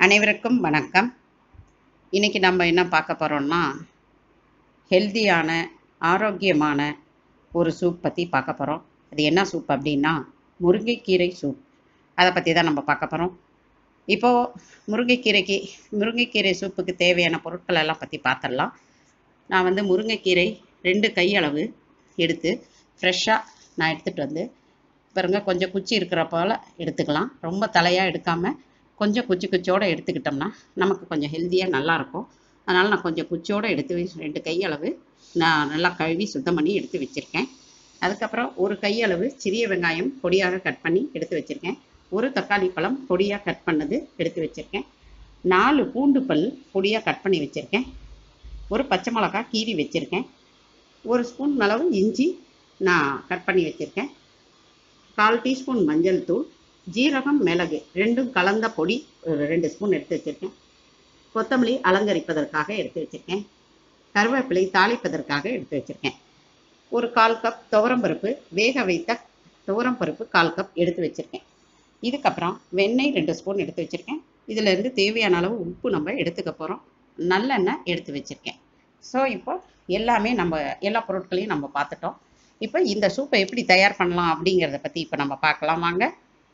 அனைவருக்கும் வணக்கம் இன்னைக்கு நம்ம என்ன பார்க்க போகிறோம்னா ஹெல்தியான ஆரோக்கியமான ஒரு சூப் பற்றி பார்க்க போகிறோம் அது என்ன சூப் அப்படின்னா முருங்கைக்கீரை சூப் அதை பற்றி தான் நம்ம பார்க்க போகிறோம் இப்போது முருங்கைக்கீரைக்கு முருங்கைக்கீரை சூப்புக்கு தேவையான பொருட்கள் எல்லாம் பற்றி பார்த்துடலாம் நான் வந்து முருங்கைக்கீரை ரெண்டு கையளவு எடுத்து ஃப்ரெஷ்ஷாக நான் எடுத்துகிட்டு வந்து பாருங்க கொஞ்சம் குச்சி இருக்கிற போல் எடுத்துக்கலாம் ரொம்ப தலையாக எடுக்காமல் கொஞ்சம் குச்சி குச்சியோடு எடுத்துக்கிட்டோம்னா நமக்கு கொஞ்சம் ஹெல்த்தியாக நல்லாயிருக்கும் அதனால் நான் கொஞ்சம் குச்சியோடு எடுத்து வை- ரெண்டு கையளவு நான் நல்லா கழுவி சுத்தம் பண்ணி எடுத்து வச்சுருக்கேன் அதுக்கப்புறம் ஒரு கையளவு சிறிய வெங்காயம் பொடியாக கட் பண்ணி எடுத்து வச்சுருக்கேன் ஒரு தக்காளி பழம் பொடியாக கட் பண்ணது எடுத்து வச்சுருக்கேன் நாலு பூண்டு பல் பொடியாக கட் பண்ணி வச்சுருக்கேன் ஒரு பச்சை மிளகாய் கீறி வச்சுருக்கேன் ஒரு ஸ்பூன் அளவு இஞ்சி நான் கட் பண்ணி வச்சுருக்கேன் கால் டீஸ்பூன் மஞ்சள் தூள் ஜீரகம் மிளகு ரெண்டும் கலந்த பொடி ஒரு ரெண்டு ஸ்பூன் எடுத்து வச்சுருக்கேன் கொத்தமல்லி அலங்கரிப்பதற்காக எடுத்து வச்சுருக்கேன் கருவேப்பிலை தாளிப்பதற்காக எடுத்து வச்சுருக்கேன் ஒரு கால் கப் துவரம்பருப்பு வேக வைத்த துவரம்பருப்பு கால் கப் எடுத்து வச்சுருக்கேன் இதுக்கப்புறம் வெண்ணெய் ரெண்டு ஸ்பூன் எடுத்து வச்சுருக்கேன் இதிலேருந்து தேவையான அளவு உப்பு நம்ம எடுத்துக்க போகிறோம் நல்லெண்ணெய் எடுத்து வச்சுருக்கேன் ஸோ இப்போ எல்லாமே நம்ம எல்லா பொருட்களையும் நம்ம பார்த்துட்டோம் இப்போ இந்த சூப்பை எப்படி தயார் பண்ணலாம் அப்படிங்கிறத பற்றி இப்போ நம்ம பார்க்கலாம் வாங்க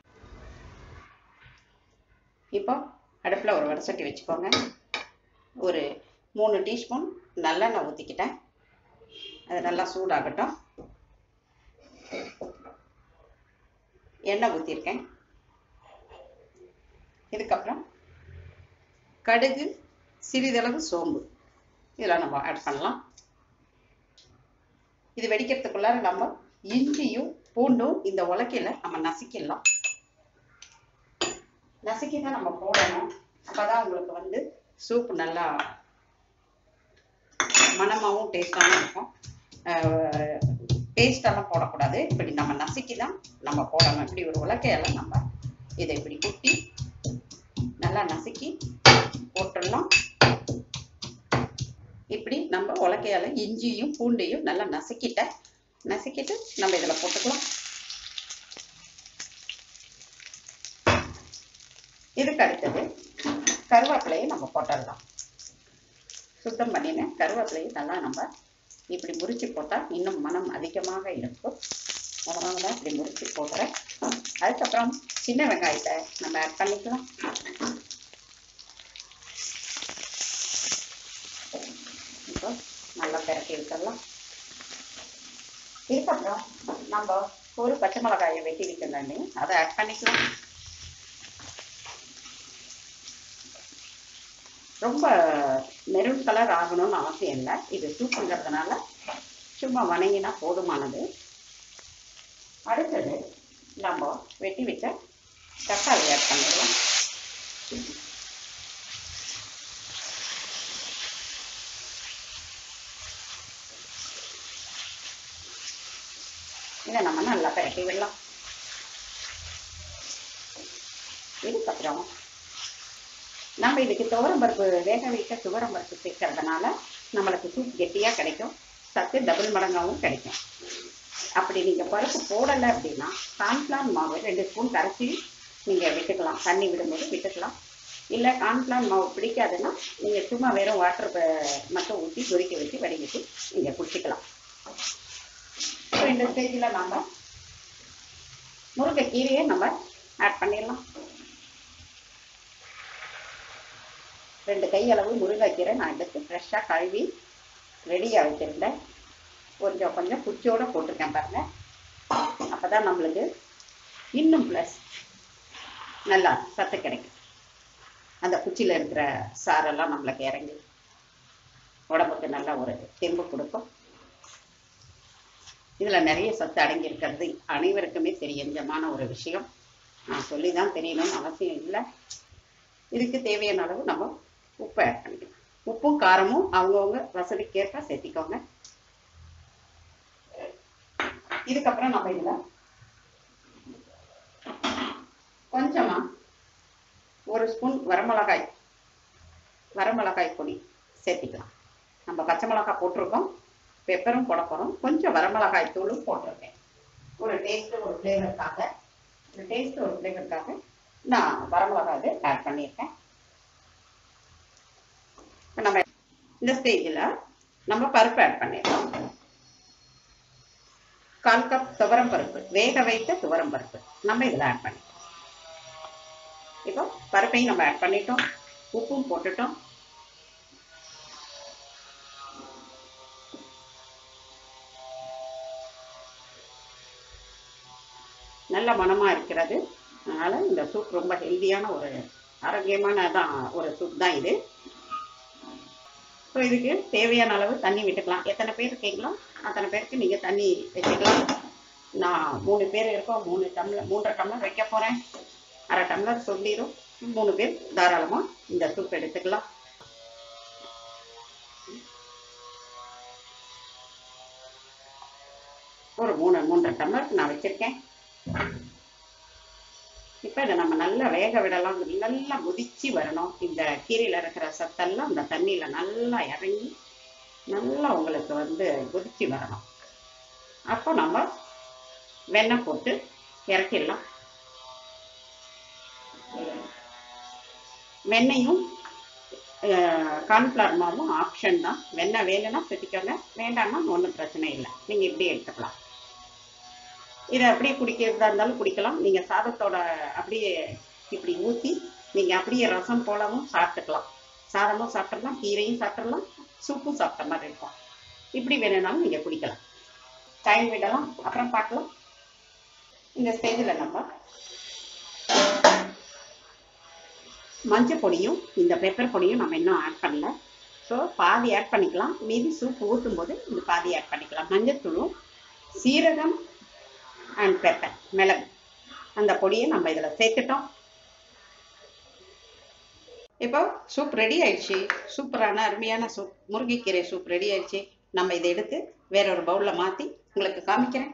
இப்போ அடுப்பில் ஒரு வடசட்டி வச்சுக்கோங்க ஒரு மூணு டீஸ்பூன் நல்லெண்ணெய் ஊற்றிக்கிட்டேன் அது நல்லா சூடாகட்டும் எண்ணெய் ஊற்றிருக்கேன் இதுக்கப்புறம் கடுகு சிறிதளவு சோம்பு இதெல்லாம் நம்ம ஆட் பண்ணலாம் இது வெடிக்கிறதுக்குள்ளார நம்ம இஞ்சியும் பூண்டும் இந்த உலக்கையில நம்ம நசுக்கிடலாம் நசுக்கி தான் நம்ம போடணும் அப்பதான் உங்களுக்கு வந்து சூப் நல்லா மணமாகவும் டேஸ்டாகவும் இருக்கும் பேஸ்டெல்லாம் போடக்கூடாது இப்படி நம்ம நசுக்கி தான் நம்ம போடணும் இப்படி ஒரு உலக்கையில நம்ம இதை இப்படி குட்டி நல்லா நசுக்கி போட்டுடலாம் இப்படி நம்ம உலக்கையால இஞ்சியும் பூண்டையும் நல்லா நசுக்கிட்ட நசுக்கிட்டு நம்ம இதில் போட்டுக்கலாம் இதுக்கு அடுத்தது கருவேப்பிலையை நம்ம போட்டுடலாம் சுத்தம் பண்ணின கருவேப்பிலையை நல்லா நம்ம இப்படி முறிச்சு போட்டால் இன்னும் மனம் அதிகமாக இருக்கும் அதனால தான் இப்படி முறிச்சு போடுறேன் அதுக்கப்புறம் சின்ன வெங்காயத்தை நம்ம ஆட் பண்ணிக்கலாம் இப்போ நல்லா பிரட்டி விட்டுடலாம் இதுக்கப்புறம் நம்ம ஒரு பச்சை மிளகாயை வெட்டி வைக்கிறதாண்டி அதை ஆட் பண்ணிக்கலாம் ரொம்ப மெரூன் கலர் ஆகணும்னு அவசியம் இல்லை இது சூப்புங்கிறதுனால சும்மா வணங்கினா போதுமானது அடுத்தது நம்ம வெட்டி வச்ச தக்காளி ஆட் பண்ணிடலாம் இதை நம்ம நல்லா பிரட்டி விடலாம் இதுக்கப்புறம் நம்ம இதுக்கு துவரம் பருப்பு வேக வைக்க துவரம் பருப்பு சேர்க்கறதுனால நம்மளுக்கு சூப் கெட்டியாக கிடைக்கும் சத்து டபுள் மடங்காகவும் கிடைக்கும் அப்படி நீங்கள் பருப்பு போடலை அப்படின்னா கான்ஃப்ளான் மாவு ரெண்டு ஸ்பூன் கரைச்சி நீங்கள் விட்டுக்கலாம் தண்ணி விடும்போது விட்டுக்கலாம் இல்லை கான்ஃப்ளான் மாவு பிடிக்காதுன்னா நீங்கள் சும்மா வெறும் வாட்டர் மட்டும் ஊற்றி கொதிக்க வச்சு வடிகட்டி நீங்கள் குடிச்சிக்கலாம் ஸோ இந்த ஸ்டேஜில் நம்ம முருங்கைக்கீரையை நம்ம ஆட் பண்ணிடலாம் ரெண்டு கையளவு முருங்கைக்கீரை நான் எடுத்து ஃப்ரெஷ்ஷாக கழுவி ரெடியாக வச்சுருந்தேன் கொஞ்சம் கொஞ்சம் குச்சியோட போட்டிருக்கேன் பாருங்க அப்போ தான் நம்மளுக்கு இன்னும் ப்ளஸ் நல்லா சத்து கிடைக்கும் அந்த குச்சியில் இருக்கிற சாரெல்லாம் நம்மளுக்கு இறங்கி உடம்புக்கு நல்ல ஒரு தெம்பு கொடுக்கும் இதில் நிறைய சத்து அடங்கி இருக்கிறது அனைவருக்குமே தெரிஞ்சமான ஒரு விஷயம் நான் சொல்லி தான் தெரியணும்னு அவசியம் இல்லை இதுக்கு தேவையான அளவு நம்ம உப்பு ஆட் பண்ணிக்கலாம் உப்பும் காரமும் அவங்கவுங்க வசதிக்கேற்ப சேர்த்திக்கோங்க இதுக்கப்புறம் நம்ம இதில் கொஞ்சமா ஒரு ஸ்பூன் வரமிளகாய் வரமிளகாய் பொடி சேர்த்திக்கலாம் நம்ம பச்சை மிளகாய் போட்டிருக்கோம் பெப்பரும் போட போகிறோம் கொஞ்சம் வரமிளகாய் தூளும் போட்டிருக்கேன் ஒரு டேஸ்ட்டு ஒரு ஃப்ளேவருக்காக ஒரு டேஸ்ட்டு ஒரு ஃப்ளேவருக்காக நான் வரமிளகாய் ஆட் பண்ணியிருக்கேன் இப்போ நம்ம இந்த ஸ்டேஜில் நம்ம பருப்பு ஆட் பண்ணிடலாம் கால் கப் துவரம் பருப்பு வேக வைத்த துவரம் பருப்பு நம்ம இதில் ஆட் பண்ணிட்டோம் இப்போ பருப்பையும் நம்ம ஆட் பண்ணிட்டோம் உப்பும் போட்டுட்டோம் நல்ல மணமாக இருக்கிறது அதனால் இந்த சூப் ரொம்ப ஹெல்த்தியான ஒரு ஆரோக்கியமான தான் ஒரு சூப் தான் இது ஸோ இதுக்கு தேவையான அளவு தண்ணி விட்டுக்கலாம் எத்தனை பேர் இருக்கீங்களோ அத்தனை பேருக்கு நீங்கள் தண்ணி வச்சுக்கலாம் நான் மூணு பேர் இருக்கோம் மூணு டம்ளர் மூன்றரை டம்ளர் வைக்க போகிறேன் அரை டம்ளர் சொல்லிடும் மூணு பேர் தாராளமாக இந்த சூப் எடுத்துக்கலாம் ஒரு மூணு மூன்றரை டம்ளர் நான் வச்சுருக்கேன் இப்போ இதை நம்ம நல்லா வேக விடலாம் நல்லா கொதிச்சு வரணும் இந்த கீரையில் இருக்கிற சத்தெல்லாம் அந்த தண்ணியில் நல்லா இறங்கி நல்லா உங்களுக்கு வந்து கொதிச்சு வரணும் அப்போ நம்ம வெண்ணெய் போட்டு இறக்கிடலாம் வெண்ணெயும் கார்ன்ஃப்ளவர் மாவும் ஆப்ஷன் தான் வெண்ணெய் வேணும்னா சேர்த்திக்கோங்க வேண்டாம்னா ஒன்றும் பிரச்சனை இல்லை நீங்கள் இப்படி எடுத்துக்கலாம் இதை அப்படியே குடிக்கிறதா இருந்தாலும் குடிக்கலாம் நீங்கள் சாதத்தோட அப்படியே இப்படி ஊற்றி நீங்கள் அப்படியே ரசம் போலவும் சாப்பிட்டுக்கலாம் சாதமும் சாப்பிட்றலாம் கீரையும் சாப்பிட்றலாம் சூப்பும் சாப்பிட்ட மாதிரி இருக்கும் இப்படி வேணும்னாலும் நீங்கள் குடிக்கலாம் டைம் விடலாம் அப்புறம் பார்க்கலாம் இந்த ஸ்டேஜில் நம்ம மஞ்சள் பொடியும் இந்த பெப்பர் பொடியும் நம்ம இன்னும் ஆட் பண்ணல ஸோ பாதி ஆட் பண்ணிக்கலாம் மீதி சூப் ஊற்றும் போது இந்த பாதி ஆட் பண்ணிக்கலாம் மஞ்சத்தூளும் சீரகம் அண்ட் பெப்பர் மிளகு அந்த பொடியை நம்ம இதில் சேர்த்துட்டோம் இப்போ சூப் ரெடி ஆயிடுச்சு சூப்பரான அருமையான சூப் முருங்கைக்கீரை சூப் ரெடி ஆயிடுச்சு நம்ம இதை எடுத்து வேற ஒரு பவுலில் மாற்றி உங்களுக்கு காமிக்கிறேன்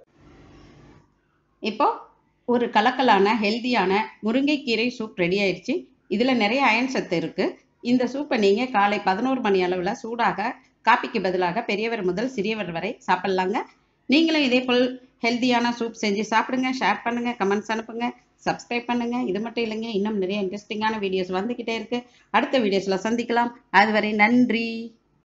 இப்போ ஒரு கலக்கலான ஹெல்தியான முருங்கைக்கீரை சூப் ரெடி ஆயிடுச்சு இதில் நிறைய அயன் சத்து இருக்குது இந்த சூப்பை நீங்கள் காலை பதினோரு மணி அளவில் சூடாக காப்பிக்கு பதிலாக பெரியவர் முதல் சிறியவர் வரை சாப்பிட்லாங்க நீங்களும் இதே போல் ஹெல்த்தியான சூப் செஞ்சு சாப்பிடுங்க ஷேர் பண்ணுங்கள் கமெண்ட்ஸ் அனுப்புங்க சப்ஸ்கிரைப் பண்ணுங்கள் இது மட்டும் இல்லைங்க இன்னும் நிறைய இன்ட்ரெஸ்டிங்கான வீடியோஸ் வந்துக்கிட்டே இருக்குது அடுத்த வீடியோஸில் சந்திக்கலாம் அதுவரை நன்றி